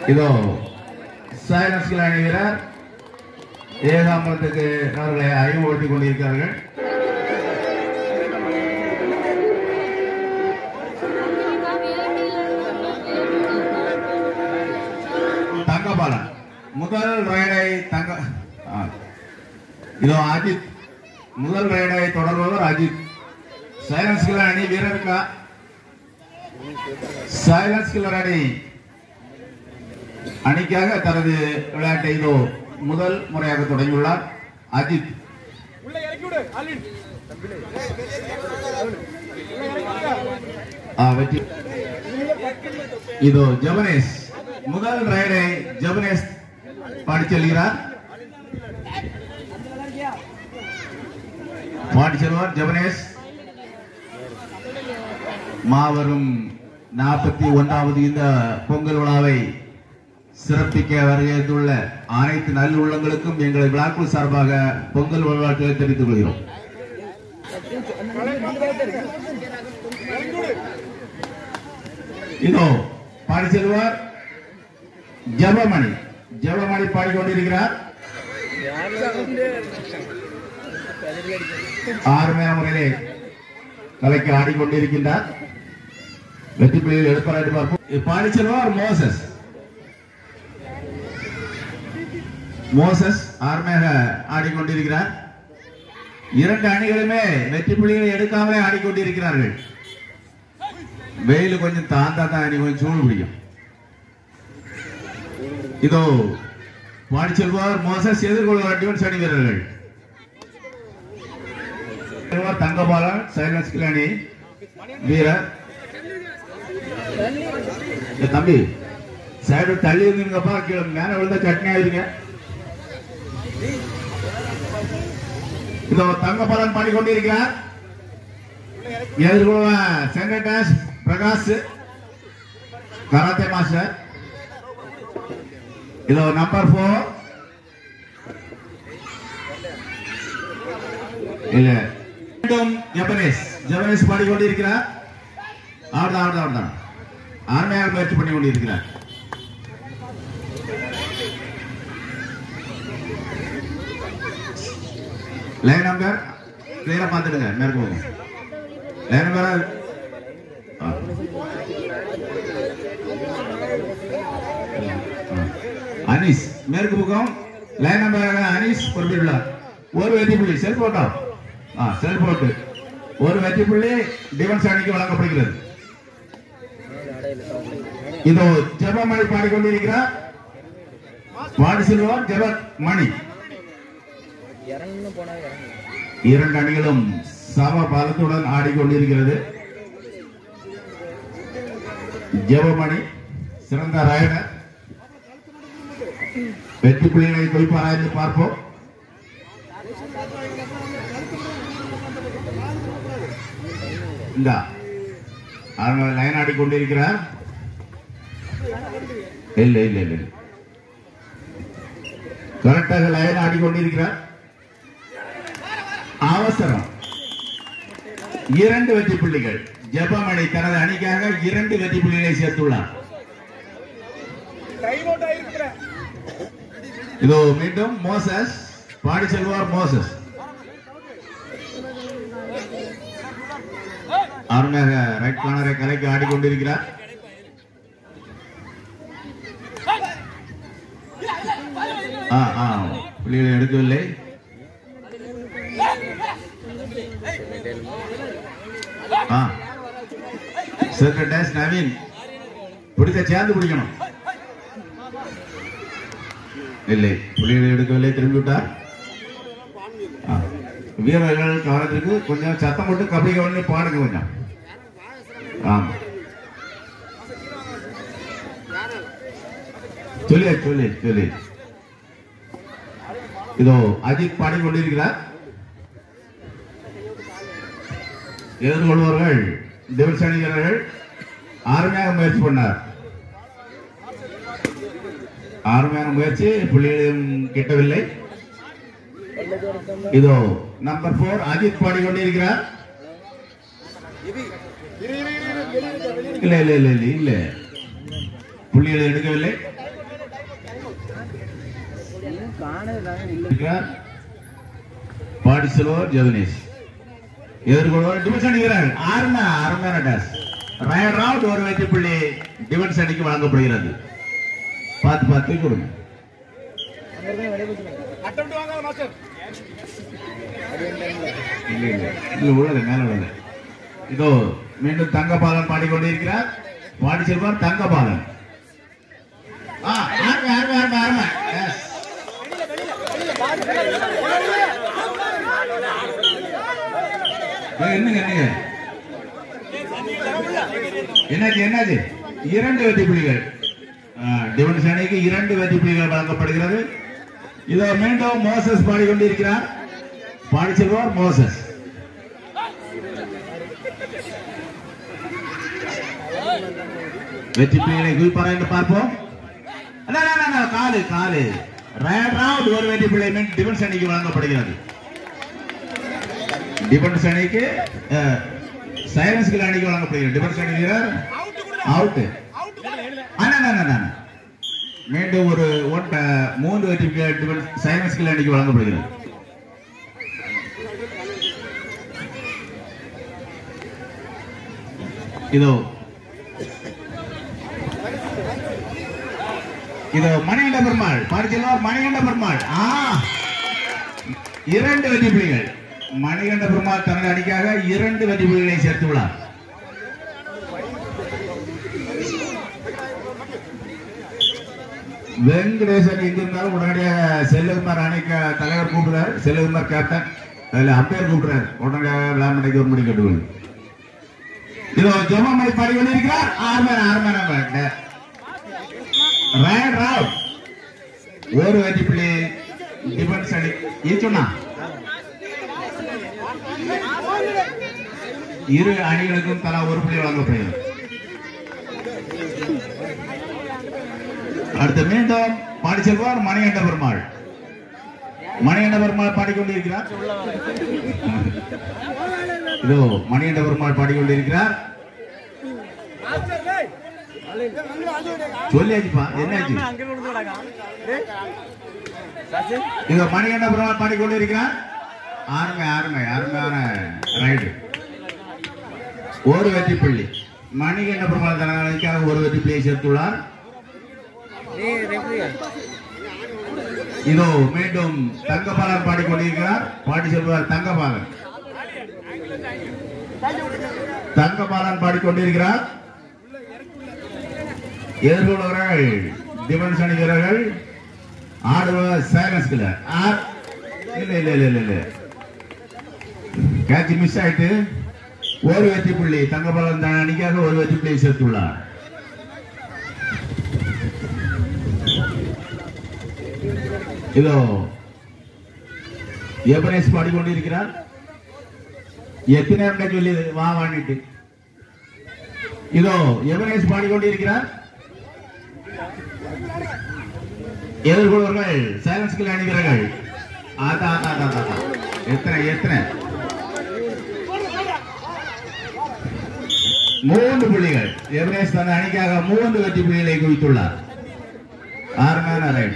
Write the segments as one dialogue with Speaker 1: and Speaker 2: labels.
Speaker 1: இதோ சைலன்ஸ்கள் அணிகிறார் ஏகாம்பரத்துக்கு அவர்களை அறிமுகப்படுத்திக் கொண்டிருக்கிறார்கள் தங்கபாலன் முதல் ரைடை தங்க ஆ. இதோ அஜித் முதல் ரைடை தொடர்பவர் அஜித் சைலன்ஸ் கில்லர் அணி வீரருக்கா சைலன்ஸ் கில்லர் அணி அணிக்காக தனது விளையாட்டை இதோ முதல் முறையாக தொடங்கியுள்ளார் அஜித்
Speaker 2: உள்ள இறக்கி விடு ஆல்வின்
Speaker 1: ஆ, வெற்றி இதோ ஜபனேஷ் முதல் ரைடை ஜபனேஷ் பாடி செல்கிறார் பாடி செல்வார் ஜபனேஷ் மாபெரும் நாற்பத்தி ஒன்றாவது இந்த பொங்கல் விழாவை சிறப்பிக்க வருகையுள்ள அனைத்து நல்லுள்ளங்களுக்கும் எங்கள் விழாக்குழு சார்பாக பொங்கல் விழாக்களை தெரிவித்துக் கொள்கிறோம் இதோ பாடி செல்வார் ஜபமணி ஜபமணி பாடிக்கொண்டிருக்கிறார் ஆறுமையான முறையிலே கலைக்கு ஆடிக்கொண்டிருக்கின்றார் வெற்றி புள்ளியில் எடுப்பார் பார்ப்போம் பாடி செல்வார் மோசஸ் மோசஸ் ஆர்மையாக ஆடிக்கொண்டிருக்கிறார் இரண்டு அணிகளுமே வெற்றி புள்ளிகளை எடுக்காமலே ஆடிக்கொண்டிருக்கிறார்கள் வெயில் கொஞ்சம் தாந்தா தான் அணி கொஞ்சம் சூடு பிடிக்கும் இதோ பாடி செல்வார் மோசஸ் எதிர்கொள்வார் டிவன்ஸ் அணி வீரர்கள் செல்வார் தங்கபாலன் சைலன்ஸ் கிளானி வீரர் ஏ தம்பி சைடு தள்ளி இருந்தீங்கப்பா கீழே மேல விழுந்தா சட்னி ஆயிருங்க இதோ தங்கபாலன் பாடிக்கொண்டிருக்கிறார் எதிர்கொள்வார் சென்ட்ரல் டாஸ் பிரகாஷ் கராத்தே மாஸ்டர் இதோ நம்பர் போர் இல்ல மீண்டும் ஜப்பனீஸ் ஜப்பனீஸ் பாடிக்கொண்டிருக்கிறார் அவர்தான் அவர்தான் அவர்தான் ஆர்மையாக முயற்சி பண்ணி கொண்டிருக்கிறார் லைன் நம்பர் கிளியரா பார்த்துடுங்க மேற்கு போகும் லைன் நம்பர் ஆ. அனீஸ் மேற்கு பக்கம் லைன் நம்பர் அனீஸ் பொறுப்பிட்டுள்ளார் ஒரு வெற்றி புள்ளி செல் போட்டோ ஆ செல் போட்டு ஒரு வெற்றி புள்ளி டிஃபென்ஸ் அணிக்கு வழங்கப்படுகிறது இதோ ஜெபமணி பாடிக்கொண்டிருக்கிறார் பாடி செல்வார் ஜெப மணி
Speaker 3: இறங்கணும் போனா இறங்கணும்
Speaker 1: இரண்டு அணிகளும் சம பலத்துடன் ஆடிக்கொண்டிருக்கிறது ஜெபமணி சிறந்த ராயனர் வெற்றி புள்ளிகளை குறிப்பாரா என்று பார்ப்போம் இந்த அவர்கள் லைன் ஆடிக்கொண்டிருக்கிறார் இல்ல இல்ல இல்ல இல்ல. கரெக்டாக லைன் ஆடிக்கொண்டிருக்கிறார் அவசரம் இரண்டு வெற்றி புள்ளிகள் ஜெபமணி தனது அணிக்காக இரண்டு வெற்றி புள்ளிகளை சேர்த்துள்ளார்
Speaker 2: டைம் அவுட் ஆயிருக்கிற
Speaker 1: இதோ மீண்டும் மோசஸ் பாடி செல்வார் மோசஸ் அருமையாக ரைட் கார்னரை கலைக்கு ஆடிக்கொண்டிருக்கிறார் ஆ ஆ புள்ளிகளை எடுக்கவில்லை ஆ சர்க்கர் டேஸ் நவீன் பிடிக்க சேர்ந்து பிடிக்கணும் இல்லை புள்ளிகளை எடுக்கவில்லை திரும்பி விட்டார் ஆ. வீரர்கள் கவனத்திற்கு கொஞ்சம் சத்தம் போட்டு கபடி கவனி பாடுங்க கொஞ்சம் ஆமா சொல்லி சொல்லி சொல்லி இதோ அஜித் பாடிக்கொண்டிருக்கிறார் எதிர்கொள்பவர்கள் டிவன்ஸ் அணி வீரர்கள் அருமையாக முயற்சி பண்ணார் அருமையான முயற்சி புள்ளிகளையும் கிட்டவில்லை இதோ நம்பர் போர் அஜித் பாடிக்கொண்டிருக்கிறார் இல்ல இல்ல இல்ல இல்ல இல்ல புள்ளிகளை எடுக்கவில்லை இருக்கிறார் பாடி செல்வர் ஜெகனேஷ் எதிர்கொள்வார் டிஃபென்ஸ் அணி வீரர்கள் ஆறுனா அருமையான டாஸ் ரயர் ரவுண்ட் ஒரு வெற்றி புள்ளி டிஃபென்ஸ் அணிக்கு வழங்கப்படுகிறது பார்த்து பார்த்து கொடுங்க
Speaker 2: அட்டம் வாங்க மாஸ்டர்
Speaker 1: இல்லை இல்லை இல்லை உள்ளது மேல உள்ளது இதோ மீண்டும் தங்கபாலன் பாடிக்கொண்டிருக்கிறார் பாடி செல்வார் தங்கபாலன் ஆ, ஆர்மை, ஆர்மை, ஆர்மை, ஆர்மை. Yes. ஏய், என்னங்க என்னங்க என்னாச்சு என்னாச்சு இரண்டு வெற்றி புள்ளிகள் டிவன்ஸ் அணிக்கு இரண்டு வெற்றி புள்ளிகள் வழங்கப்படுகிறது இதோ மீண்டும் மோசஸ் பாடிக்கொண்டிருக்கிறார் பாடி செல்வார் மோசஸ் வெற்றி புள்ளிகளை குவிப்பாரா என்று பார்ப்போம் அண்ணா, அண்ணா, அண்ணா, காலு காலு ரேட் ரவுண்ட் ஒரு வெற்றி புள்ளி மீன் டிஃபென்ஸ் அணிக்கு வழங்கப்படுகிறது டிஃபென்ஸ் அணிக்கு சைலன்ஸ்கள் அணிக்கு வழங்கப்படுகிறது டிஃபென்ஸ் அணி வீரர் அவுட் அண்ணா அண்ணா, அண்ணா, அண்ணா. மீண்டும் ஒரு ஒன் மூன்று வெற்றி டிஃபென்ஸ் சைலன்ஸ்கள் அணிக்கு வழங்கப்படுகிறது இதோ இதோ மணிகண்ட பெருமாள் பார்க்கலாம் மணிகண்ட பெருமாள் ஆ இரண்டு வெற்றி புள்ளிகள் மணிகண்ட பெருமாள் தனது அணிக்காக இரண்டு வெற்றி புள்ளிகளை சேர்த்துள்ளார் வெங்கடேசன் எங்க இருந்தாலும் உடனடியாக செல்லுகுமார் அணிக்கு தலைவர் கூப்பிடுறாரு செல்லுகுமார் கேப்டன் அதுல அம்பையர் கூப்பிடுறாரு உடனடியாக விளையாட்டு ஒரு மணி கட்டுவது இதோ ஜெமமணி பாடி கொண்டிருக்கிறார் ஆர்மேன் ஆர்மேன் ரேட் ராவ் ஒரு வெற்றி புள்ளி டிஃபென்ஸ் அணி ஈச்சுண்ணா இரு அணிகளுக்கும் தலா ஒரு புள்ளி வழங்கப்படுகிறது அடுத்து மீண்டும் பாடி செல்வார் மணிகண்ட பெருமாள் மணிகண்ட பெருமாள் பாடிக்கொண்டிருக்கிறார் இதோ மணிகண்ட பெருமாள் பாடிக்கொண்டிருக்கிறார்
Speaker 2: மாஸ்டர் டேய்
Speaker 1: சொல்லியாச்சுப்பா என்னாச்சு
Speaker 2: அங்க கொண்டு வராங்க டேய் சசி
Speaker 1: இதோ மணிகண்ட பெருமாள் பாடிக்கொண்டிருக்கிறார் ஆறுமை ஆறுமை அருமையான ரைடு ஒரு வெற்றி புள்ளி மணிகண்ட பெருமாள் தனக்காக ஒரு வெற்றி புள்ளியை சேர்த்துள்ளார்
Speaker 2: டேய் ரெஃப்ரியா
Speaker 1: இதோ மீண்டும் தங்கபாலன் பாடிக்கொண்டிருக்கிறார் பாடி செல்வார் தங்கபாலன் தங்கபாலன் பாடிக்கொண்டிருக்கிறார் எதிர்கொள்வர்கள் டிஃபென்ஸ் அணி வீரர்கள் ஆடுவர் சைலன்ஸ் கிளர் ஆர் இல்ல இல்ல இல்ல இல்ல இல்ல கேட்ச் மிஸ் ஆயிட்டு ஒரு வெற்றி புள்ளி தங்கபாலன் தன் அணிக்காக ஒரு வெற்றி புள்ளியை சேர்த்துள்ளார் இதோ எபனேஸ் பாடிக்கொண்டிருக்கிறார் எத்தனை நேரம் சொல்லியது வா வாணிட்டு இதோ எவனேஸ் பாடிக்கொண்டிருக்கிறார் எதிர்கொள்வர்கள் சைலன்ஸ்கள் அணிகிறார்கள் ஆதா ஆதா ஆதா ஆதா எத்தனை எத்தனை மூன்று புள்ளிகள் எவனேஸ் தன் அணிக்காக மூன்று வெற்றி புள்ளிகளை குவித்துள்ளார் ஆறுமையான ரைட்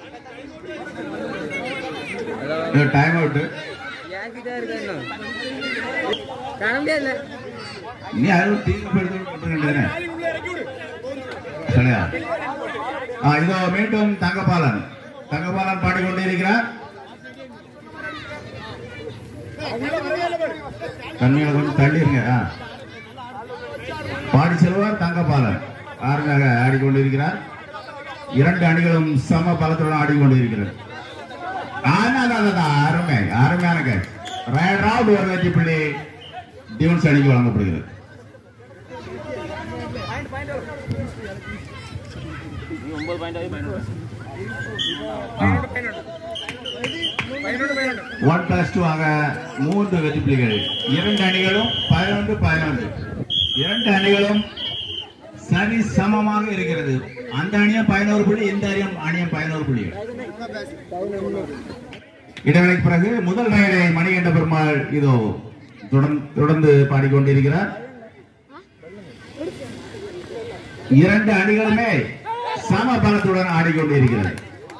Speaker 1: டைம் அவுட்
Speaker 3: யார்கிட்ட இருக்கா இன்னும் காண முடியாதுல்ல
Speaker 1: நீ யாரும் தீங்கு படுத்த
Speaker 2: காலி உள்ள இறக்கி விடு
Speaker 1: சரியா ஆ, இதோ மீண்டும் தங்கபாலன் தங்கபாலன் பாடிக்கொண்டிருக்கிறார்
Speaker 2: உள்ள வரவே பாரு
Speaker 1: தண்ணியில கொஞ்சம் தள்ளிருங்க ஆ. பாடி செல்வார் தங்கபாலன் ஆறுமையாக ஆடிக்கொண்டிருக்கிறார் இரண்டு அணிகளும் சம பலத்துடன் ஆடிக்கொண்டிருக்கிறது ஆனா, அதான், அதான், அதான், அருமை அருமையான கேட்ச் ரைட் ரவுண்ட் ஒரு வெற்றி புள்ளி டிவன்ஸ் அணிக்கு வழங்கப்படுகிறது
Speaker 2: ஒன்பது பாயிண்ட் ஆகி பதினொன்று
Speaker 1: ஆ.
Speaker 2: பதினொன்று பதினொன்று
Speaker 1: ஒன் பிளஸ் டூ ஆக மூன்று வெற்றி புள்ளிகள் இரண்டு அணிகளும் பதினொன்று பதினொன்று இரண்டு அணிகளும் சரி சமமாக இருக்கிறது அந்த அணியும் பதினோரு புள்ளி இந்த அணியும் அணியும் பதினோரு புள்ளிகள் இடைவெளிக்கு பிறகு முதல் ரயிலை மணிகண்ட பெருமாள் இதோ தொடர்ந்து தொடர்ந்து பாடிக்கொண்டிருக்கிறார் இரண்டு அணிகளுமே சம பலத்துடன் ஆடிக்கொண்டிருக்கிறது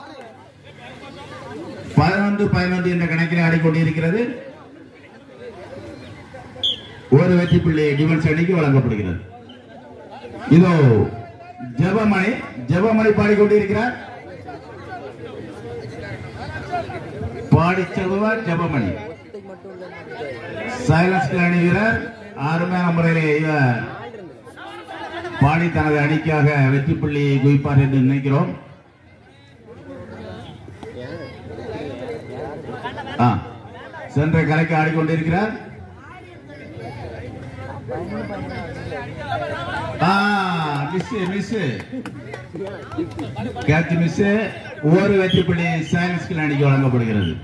Speaker 1: பதினொன்று பதினொன்று என்ற கணக்கில் ஆடிக்கொண்டிருக்கிறது ஒரு வெற்றி புள்ளி டிவன்ஸ் அணிக்கு வழங்கப்படுகிறது இதோ ஜெபமணி ஜெபமணி பாடிக்கொண்டிருக்கிறார் பாடி செல்பவர் ஜெபமணி சைலன்ஸ் அணி வீரர் அருமையான முறையிலே இவர் பாடி தனது அணிக்காக வெற்றி புள்ளி குவிப்பார் என்று நினைக்கிறோம் ஆ, சென்ற கலைக்கு ஆடிக்கொண்டிருக்கிறார் ஆ, மிஸ் மிஸ் கேட்ச் மிஸ் ஒரு வெற்றி புள்ளி சயின்ஸ் அணிக்கு வழங்கப்படுகிறது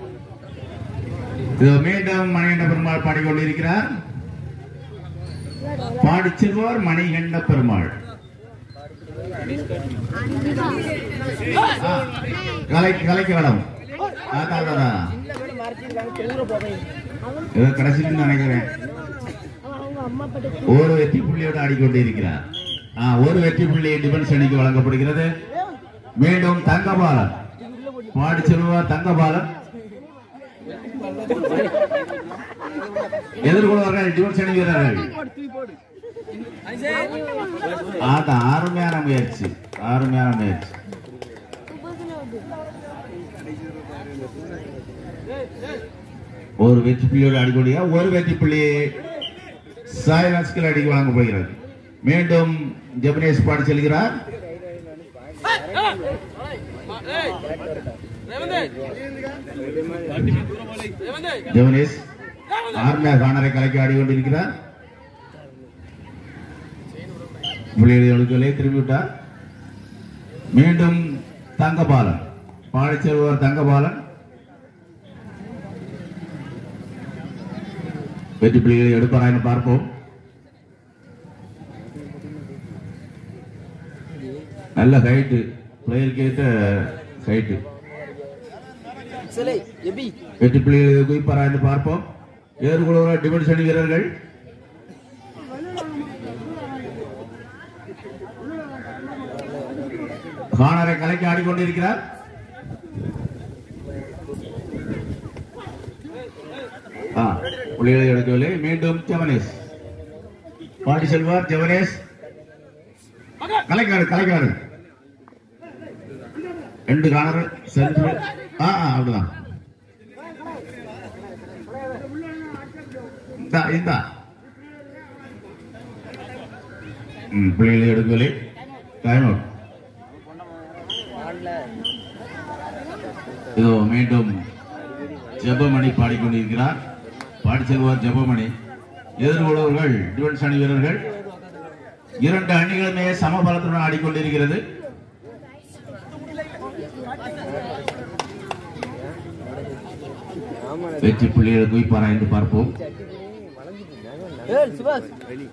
Speaker 1: இது மீண்டும் மணிகண்ட பெருமாள் பாடிக்கொண்டிருக்கிறார் பாடி செல்வோர் மணிகண்ட பெருமாள் ஆ, கலை கலைக்கு வடம் அதான், அதான், அதான். ஏதோ கடைசியில் நினைக்கிறேன் ஒரு வெற்றி புள்ளியோடு ஆடிக்கொண்டிருக்கிறார் ஆ, ஒரு வெற்றி புள்ளி டிஃபென்ஸ் அணிக்கு வழங்கப்படுகிறது மீண்டும் தங்கபாலன் பாடி செல்வார் தங்கபாலன் எதிர்கொள்வார்கள் டிஃபென்ஸ் அணி வீரர்கள் அதான் அருமையான முயற்சி அருமையான முயற்சி ஒரு வெற்றி புள்ளியோடு ஆடிக்கொண்டிய ஒரு வெற்றி புள்ளி சாய்லாஸ்கள் அடிக்கு வழங்க போகிறது மீண்டும் ஜெபனேஷ் பாடி செல்கிறார் ஜெபனேஷ் ஆர்மியா கானரை கலக்கி ஆடிக்கொண்டிருக்கிறார் புள்ளிகளை திரும்பிவிட்டார் மீண்டும் தங்கபாலன் பாடி செல்வர் தங்கபாலன் வெற்றி புள்ளிகளை எடுப்பாரா என பார்ப்போம் நல்ல ஹைட்டு பிளேயர் கேட்ட ஹைட்டு
Speaker 3: சலே எபி
Speaker 1: வெற்றி புள்ளிகளை குவிப்பாரா என்று பார்ப்போம் எதிர்கொள்கிற டிஃபென்ஸ் அணி வீரர்கள் கானரை கலைக்கு ஆடிக்கொண்டிருக்கிறார் ஆ, புள்ளிகளை எடுக்கவில்லை மீண்டும் ஜெவனேஷ் பாடி செல்வார் ஜெவனேஷ் கலைக்காடு கலைக்காடு ரெண்டு காணர் சென்று ஆ ஆ, அப்படிதான் இந்தா இந்தா ம் புள்ளிகளை எடுக்கவில்லை டைம் அவுட் இதோ மீண்டும் ஜெபமணி பாடிக்கொண்டிருக்கிறார் பாடி செல்வார் ஜெபமணி எதிர்கொள்வர்கள் டிஃபென்ஸ் அணி வீரர்கள் இரண்டு அணிகளுமே சமபலத்துடன் ஆடிக்கொண்டிருக்கிறது வெற்றி புள்ளிகள் குவிப்பாரா என்று பார்ப்போம்
Speaker 3: ஏய் சுபாஷ்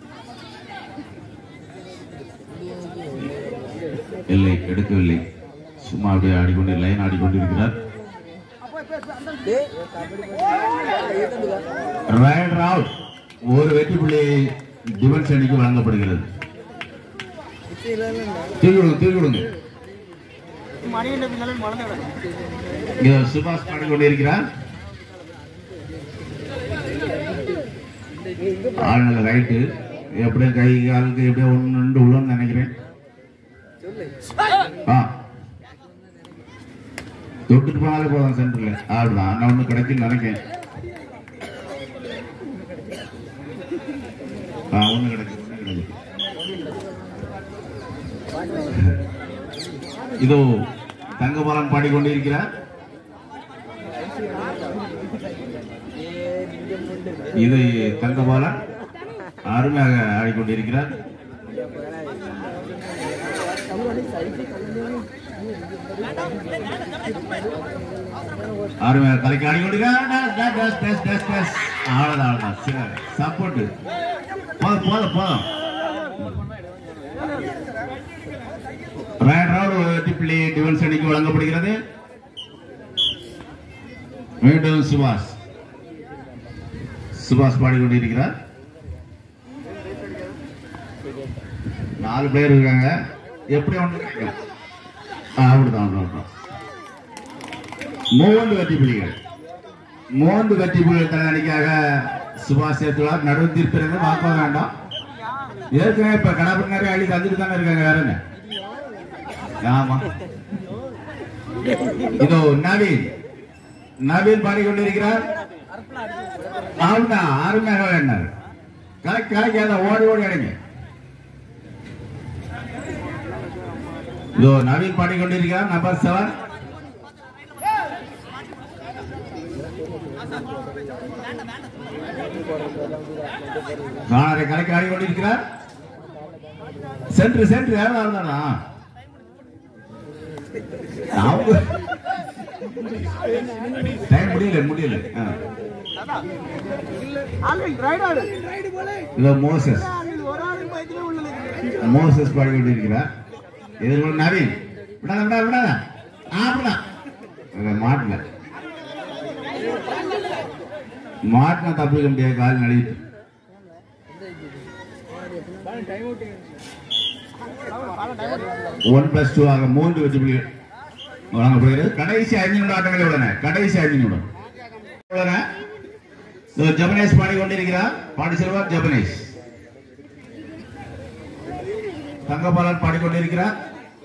Speaker 1: இல்லை எடுக்கவில்லை சும்மா அப்படியே ஆடிக்கொண்டு லைன் ஆடிக்கொண்டிருக்கிறார்
Speaker 3: டேய் கபடி ஏத்தந்துடா
Speaker 1: ரைட் அவுட் ஒரு வெற்றி புள்ளி டிஃபென்ஸ் அணிக்கு வழங்கப்படுகிறது
Speaker 3: இல்ல இல்ல
Speaker 1: தூக்கி விடுங்க தூக்கி விடுங்க
Speaker 2: மணிகண்ட பின்னாலே மறந்து விட
Speaker 1: இங்க சுபாஷ் பாடிக்கொண்டிருக்கிறார் ஆள் நல்ல ரைட்டு எப்படியும் கை காலுக்கு எப்படியோ ஒன்று ரெண்டு உள்ளன்னு நினைக்கிறேன் ஆ தொட்டுட்டு போனாலே போதும் சென்டர்ல ஆடுதான் நான் ஒண்ணு கிடைக்குன்னு நினைக்கிறேன் ஆ ஒண்ணு கிடைக்கும் ஒண்ணு கிடைக்கும் இதோ தங்கபாலன் பாடிக்கொண்டிருக்கிறார் இது தங்கபாலன் அருமையாக ஆடிக்கொண்டிருக்கிறார் அருமையாக கலைக்கு ஆடிக்கொண்டிருக்கிறார் dash, dash, dash, dash, dash. அவ்வளவுதான் அவ்வளவுதான் சரி சப்போர்ட் போதும் போதும் போதும் ரைட் ரவுண்ட் வெற்றி புள்ளி டிஃபென்ஸ் அணிக்கு வழங்கப்படுகிறது மீண்டும் சுபாஷ் சுபாஷ் பாடிக்கொண்டிருக்கிறார் நாலு பேர் இருக்காங்க எப்படி ஒன்று கிடைக்கும் ஆ, அப்படிதான் அப்படிதான் மூன்று வெற்றி புலிகள் மூன்று வெற்றி புலிகள் தன்னணிக்காக சுபாஷ் சேர்த்துள்ளார் நடுவு தீர்ப்பிருந்து பார்க்க வேண்டாம் ஏற்கனவே இப்ப கடாபுரம் நிறைய அள்ளி தந்துட்டு தானே இருக்காங்க வேற என்ன ஆமா இதோ நவீன் நவீன் பாடிக்கொண்டிருக்கிறார் அவன்தான் அருமையாக வேண்டார் கலக்கு கலக்காத ஓடி ஓடி அடைங்க இதோ நவீன் பாடிக்கொண்டிருக்கிறார் நம்பர் செவன் காணரை கலக்கி ஆடிக்கொண்டிருக்கிறார் சென்று சென்று யாரும் இருந்தானா அவங்க டைம் முடியல முடியல ஆ. இதோ மோசஸ் மோசஸ் பாடிக்கொண்டிருக்கிறார் எதிர்கொள்ள நவீன் விடாத விடாத விடாத ஆப்பிடா மாட்டல மாட்டினா தப்பிக்க முடியாது கால் நழுவிட்டு ஒன் பிளஸ் டூ ஆக மூன்று வெற்றி புள்ளிகள் வழங்கப்படுகிறது கடைசி ஐந்து நிமிட ஆட்டங்கள் உள்ளன கடைசி ஐந்து நிமிடம் உள்ளன இதோ ஜெபனேஷ் பாடிக்கொண்டிருக்கிறார் பாடி செல்வார் ஜெபனேஷ் தங்கபாலன் பாடிக்கொண்டிருக்கிறார்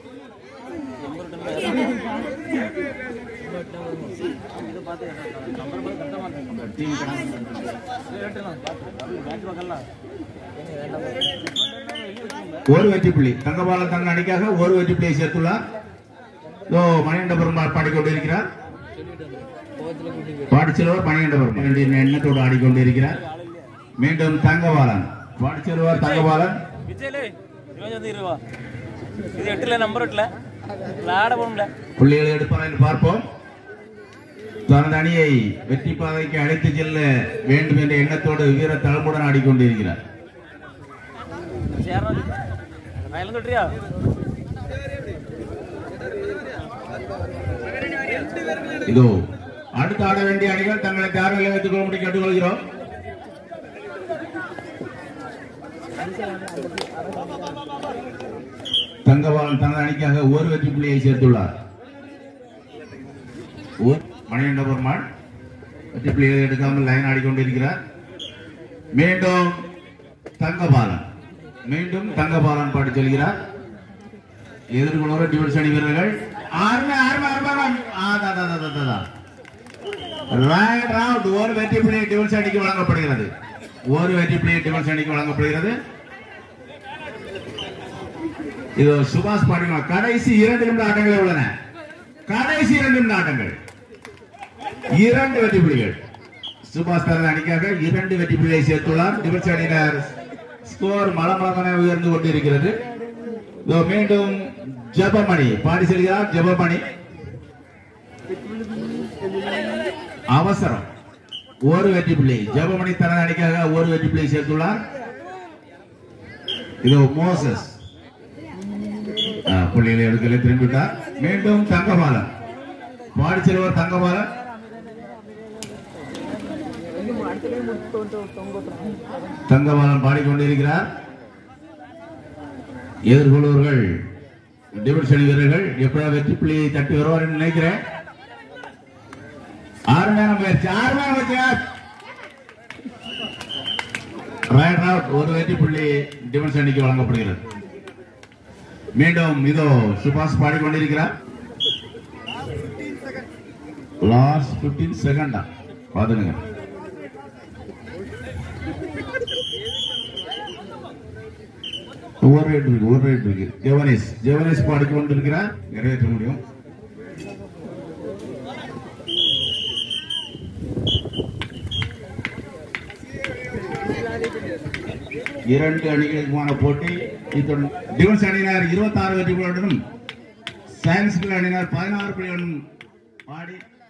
Speaker 1: ஒரு வெற்றி புள்ளி தங்கபாலன் தங்க அணிக்காக ஒரு வெற்றி புள்ளியை சேர்த்துள்ளார் இதோ மணிகண்டபுரம் பாடிக்கொண்டிருக்கிறார் பாடிச்செல்வர் மணிகண்டபுரம் இரண்டு எண்ணத்தோடு ஆடிக்கொண்டிருக்கிறார் மீண்டும் தங்கபாலன் பாடிச்செல்வர் தங்கபாலன்
Speaker 2: விஜயலே இருபது வந்து இருவா இது எட்டுல நம்பர் எட்டுல விளையாட போகணும்ல
Speaker 1: புள்ளிகளை எடுப்பார் என்று பார்ப்போம் தனது அணியை வெற்றி பாதைக்கு அழைத்து செல்ல வேண்டும் என்ற எண்ணத்தோடு வீர தளமுடன் ஆடிக்கொண்டிருக்கிறார்
Speaker 2: சேரணும் வயலும் தொட்டியா
Speaker 1: இதோ அடுத்து ஆட வேண்டிய அணிகள் தங்களை தார்களை வைத்துக் கொள்ளும்படி கேட்டுக்கொள்கிறோம் தங்கவான் தனது அணிக்காக ஒரு வெற்றி புள்ளியை சேர்த்துள்ளார் ஒரு மணிகண்ட பெருமாள் வெற்றி புள்ளிகளை எடுக்காமல் லைன் ஆடிக்கொண்டிருக்கிறார் மீண்டும் தங்கபாலன் மீண்டும் தங்கபாலன் பாடி செல்கிறார் எதிர்கொள்கிற டிவர்ஸ் அணி வீரர்கள் ஆர்மை ஆர்மை ஆர்மை ரைட் ரவுண்ட் ஒரு வெற்றி புள்ளி டிவர்ஸ் அணிக்கு வழங்கப்படுகிறது ஒரு வெற்றி புள்ளி டிவர்ஸ் அணிக்கு வழங்கப்படுகிறது இது சுபாஷ் பாடிமா கடைசி இரண்டு நிமிட ஆட்டங்களே உள்ளன கடைசி இரண்டு நிமிட ஆட்டங்கள் இரண்டு வெற்றி புள்ளிகள் சுபாஷ் தனது அணிக்காக இரண்டு வெற்றி புள்ளியை சேர்த்துள்ளார் டிவர்ஸ் அணியினர் ஸ்கோர் மலமளமன உயர்ந்து கொண்டிருக்கிறது இதோ மீண்டும் ஜெபமணி பாடி செல்கிறார் ஜெபமணி அவசரம் ஒரு வெற்றி புள்ளி ஜெபமணி தனது அணிக்காக ஒரு வெற்றி புள்ளி சேர்த்துள்ளார் இதோ மோசஸ் ஆ, புள்ளிகளை எடுக்கல திரும்பிட்டார் மீண்டும் தங்கபாலன் பாடி செல்வர் தங்கபாலன் தங்கபாலன் பாடிக்கொண்டிருக்கிறார் எதிர்கொள்வர்கள் டிவிஷன் வீரர்கள் எப்படியா வெற்றி புள்ளியை தட்டி வருவார் என்று நினைக்கிறேன் ஆறு நேரம் முயற்சி ஆறு நேரம் முயற்சி ரைட் அவுட் ஒரு வெற்றி புள்ளி டிஃபென்ஸ் அணிக்கு வழங்கப்படுகிறது மீண்டும் இதோ சுபாஷ் பாடிக்கொண்டிருக்கிறார் லாஸ்ட் 15 செகண்டா பாத்துங்க ஒரு ரேட் இருக்கு ஒரு ரேட் இருக்கு ஜெவனேஷ் ஜெவனேஷ் பாடிக்கொண்டிருக்கிறார் நிறைவேற்ற முடியும் இரண்டு அணிகளுக்குமான போட்டி இத்துடன் டிஃபென்ஸ் அணியினர் 26 வெற்றி புள்ளிகளுடனும் சயின்ஸ் அணியினர் பதினாறு புள்ளிகளுடன் ஆடி